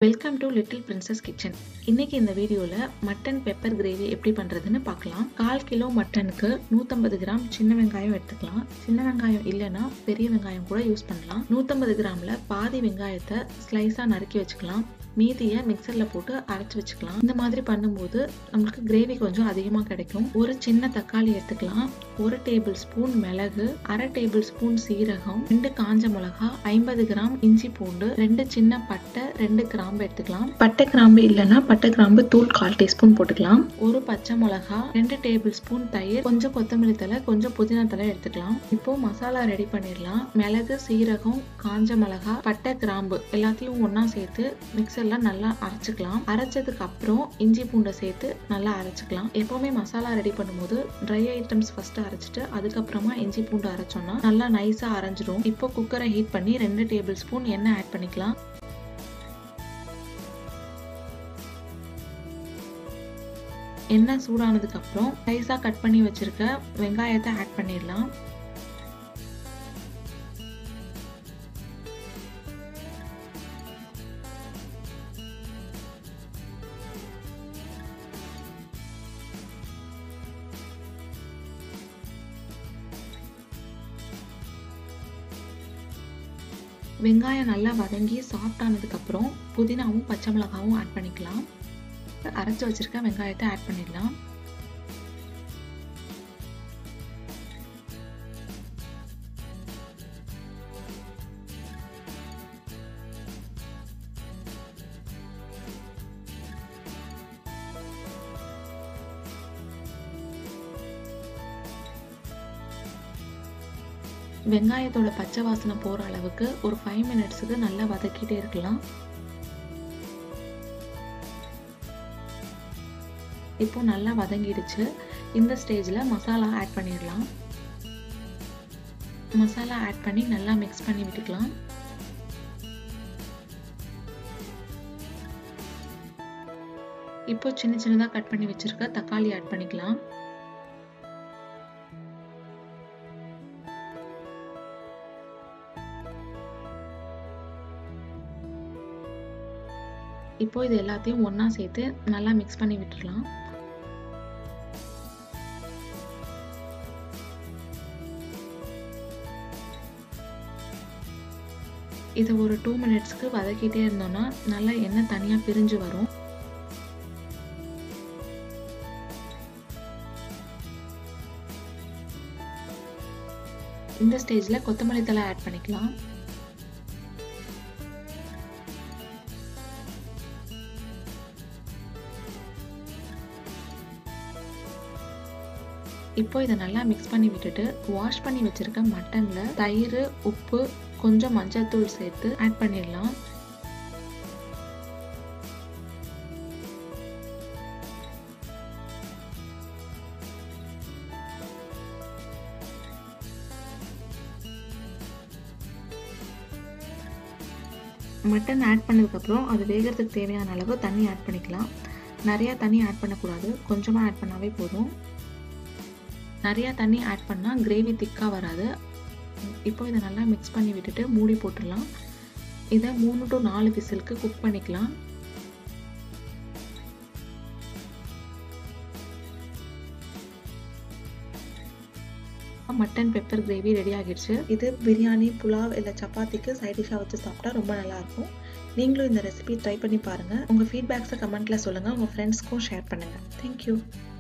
welcome to little princess kitchen இன்னைக்கு இந்த வீடியோவில் மட்டன் பெப்பர் கிரேவி எப்படி பண்ணுறதுன்னு பார்க்கலாம் கால் கிலோ மட்டனுக்கு நூற்றம்பது கிராம் சின்ன வெங்காயம் எடுத்துக்கலாம் சின்ன வெங்காயம் இல்லைன்னா பெரிய வெங்காயம் கூட யூஸ் பண்ணலாம் நூற்றம்பது கிராமில் பாதி வெங்காயத்தை ஸ்லைஸாக நறுக்கி வச்சுக்கலாம் மீதியை மிக்சரில் போட்டு அரைச்சி வச்சுக்கலாம் இந்த மாதிரி பண்ணும்போது நம்மளுக்கு கிரேவி கொஞ்சம் அதிகமாக கிடைக்கும் ஒரு சின்ன தக்காளி எடுத்துக்கலாம் ஒரு டேபிள் ஸ்பூன் மிளகு அரை டேபிள் ஸ்பூன் சீரகம் ரெண்டு காஞ்ச மிளகா ஐம்பது கிராம் இஞ்சி பூண்டு ரெண்டு சின்ன பட்டை ரெண்டு கிராம்பு எடுத்துக்கலாம் பட்டை கிராம்பு இல்லைன்னா பட்டை கிராம்பு தூள் கால் டீஸ்பூன் போட்டுக்கலாம் ஒரு பச்சை மிளகா ரெண்டு டேபிள் ஸ்பூன் தயிர் கொஞ்சம் கொத்தமல்லி தலை கொஞ்சம் புதினா தலை எடுத்துக்கலாம் இப்போ மசாலா ரெடி பண்ணிடலாம் மிளகு சீரகம் காஞ்ச மிளகா பட்டை கிராம்பு எல்லாத்தையும் ஒண்ணா சேர்த்து மிக்சர்ல நல்லா அரைச்சிக்கலாம் அரைச்சதுக்கு அப்புறம் இஞ்சி பூண்டை சேர்த்து நல்லா அரைச்சிக்கலாம் எப்பவுமே மசாலா ரெடி பண்ணும்போது ட்ரை ஐட்டம்ஸ் ஃபர்ஸ்ட் அரைச்சிட்டு அதுக்கப்புறமா இஞ்சி பூண்டு அரைச்சோம்னா நல்லா நைஸா அரைஞ்சிரும் இப்போ குக்கரை ஹீட் பண்ணி ரெண்டு டேபிள் ஸ்பூன் எண்ணெய் ஆட் பண்ணிக்கலாம் எண்ணெய் சூடானதுக்கு அப்புறம் நைஸா கட் பண்ணி வச்சிருக்க வெங்காயத்தை ஆட் பண்ணிடலாம் வெங்காயம் நல்லா வதங்கி சாஃப்ட் ஆனதுக்கப்புறம் புதினாவும் பச்சை மிளகாவும் ஆட் பண்ணிக்கலாம் அரைச்சி வச்சிருக்க வெங்காயத்தை ஆட் பண்ணிடலாம் வெங்காயத்தோட பச்சை வாசனை போகிற அளவுக்கு ஒரு ஃபைவ் மினிட்ஸுக்கு நல்லா வதக்கிட்டே இருக்கலாம் இப்போ நல்லா வதங்கிடுச்சு இந்த ஸ்டேஜில் மசாலா ஆட் பண்ணிடலாம் மசாலா ஆட் பண்ணி நல்லா மிக்ஸ் பண்ணி விட்டுக்கலாம் இப்போ சின்ன சின்னதாக கட் பண்ணி வச்சிருக்க தக்காளி ஆட் பண்ணிக்கலாம் இப்போ இது எல்லாத்தையும் ஒன்றா சேர்த்து நல்லா மிக்ஸ் பண்ணி விட்டுடலாம் இதை ஒரு டூ மினிட்ஸ்க்கு வதக்கிட்டே இருந்தோம்னா நல்லா எண்ணெய் தனியாக பிரிஞ்சு வரும் இந்த ஸ்டேஜில் கொத்தமல்லி தலை ஆட் பண்ணிக்கலாம் இப்போ இதை நல்லா மிக்ஸ் பண்ணி விட்டுட்டு வாஷ் பண்ணி வச்சிருக்க மட்டனில் தயிர் உப்பு கொஞ்சம் மஞ்சள் தூள் சேர்த்து ஆட் பண்ணிடலாம் மட்டன் ஆட் பண்ணதுக்கப்புறம் அது வேகிறதுக்கு தேவையான அளவு தண்ணி ஆட் பண்ணிக்கலாம் நிறையா தண்ணி ஆட் பண்ணக்கூடாது கொஞ்சமாக ஆட் பண்ணாவே போதும் நிறையா தண்ணி ஆட் பண்ணால் கிரேவி திக்காக வராது இப்போ இதை நல்லா மிக்ஸ் பண்ணி விட்டுட்டு மூடி போட்டுடலாம் இதை மூணு டு நாலு விசிலுக்கு குக் பண்ணிக்கலாம் மட்டன் பெப்பர் கிரேவி ரெடி ஆகிடுச்சு இது பிரியாணி புலாவ் இல்லை சப்பாத்திக்கு சைட் டிஷ்ஷாக வச்சு சாப்பிட்டா ரொம்ப நல்லாயிருக்கும் நீங்களும் இந்த ரெசிபி ட்ரை பண்ணி பாருங்கள் உங்கள் ஃபீட்பேக்ஸை கமெண்ட்டில் சொல்லுங்கள் உங்கள் ஃப்ரெண்ட்ஸ்க்கும் ஷேர் பண்ணுங்கள் தேங்க்யூ